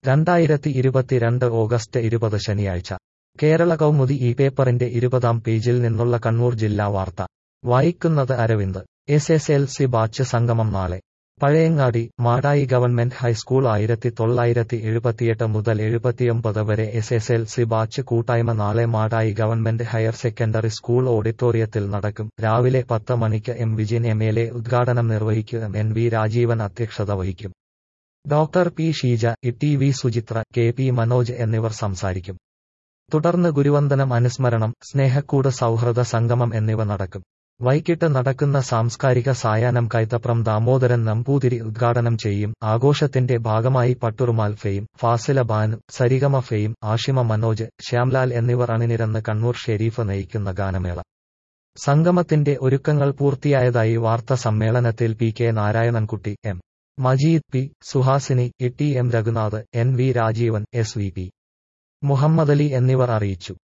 രണ്ടായിരത്തി ഇരുപത്തിരണ്ട് ഓഗസ്റ്റ് ഇരുപത് ശനിയാഴ്ച കേരള കൗമുദി ഈ പേപ്പറിന്റെ ഇരുപതാം പേജിൽ നിന്നുള്ള കണ്ണൂർ ജില്ലാ വാർത്ത വായിക്കുന്നത് Aravind S S L C batch സംഗമം നാളെ പഴയങ്ങാടി മാടായി ഗവൺമെന്റ് ഹൈസ്കൂൾ ആയിരത്തി തൊള്ളായിരത്തി എഴുപത്തിയെട്ട് മുതൽ എഴുപത്തിയൊമ്പത് വരെ S S L C batch കൂട്ടായ്മ നാളെ Madayi government higher secondary school ഓഡിറ്റോറിയത്തിൽ നടക്കും രാവിലെ പത്ത് മണിക്ക് M Vijin M L A ഉദ്ഘാടനം നിർവഹിക്കും എൻ വി രാജീവൻ അധ്യക്ഷത വഹിക്കും doctor P Sheeja T V Suchitra K P Manoj എന്നിവർ സംസാരിക്കും തുടർന്ന് ഗുരുവന്ദനം അനുസ്മരണം സ്നേഹക്കൂട് സൗഹൃദ സംഗമം എന്നിവ നടക്കും വൈകിട്ട് നടക്കുന്ന സാംസ്കാരിക സായാഹ്നം കൈതപ്രം ദാമോദരൻ നമ്പൂതിരി ഉദ്ഘാടനം ചെയ്യും ആഘോഷത്തിന്റെ ഭാഗമായി പട്ടുറുമാൽ ഫെയും ഫാസില ബാനു സരിഗമ ഫെയും ആഷിമ മനോജ് ശ്യാംലാൽ എന്നിവർ അണിനിരന്ന് കണ്ണൂർ ഷെരീഫ് നയിക്കുന്ന ഗാനമേള സംഗമത്തിന്റെ ഒരുക്കങ്ങൾ പൂർത്തിയായതായി വാർത്താ സമ്മേളനത്തിൽ P K Narayanankutty M Majeed P Suhasini T M Raghunath N V Rajeevan S V P Muhammadali എന്നിവർ അറിയിച്ചു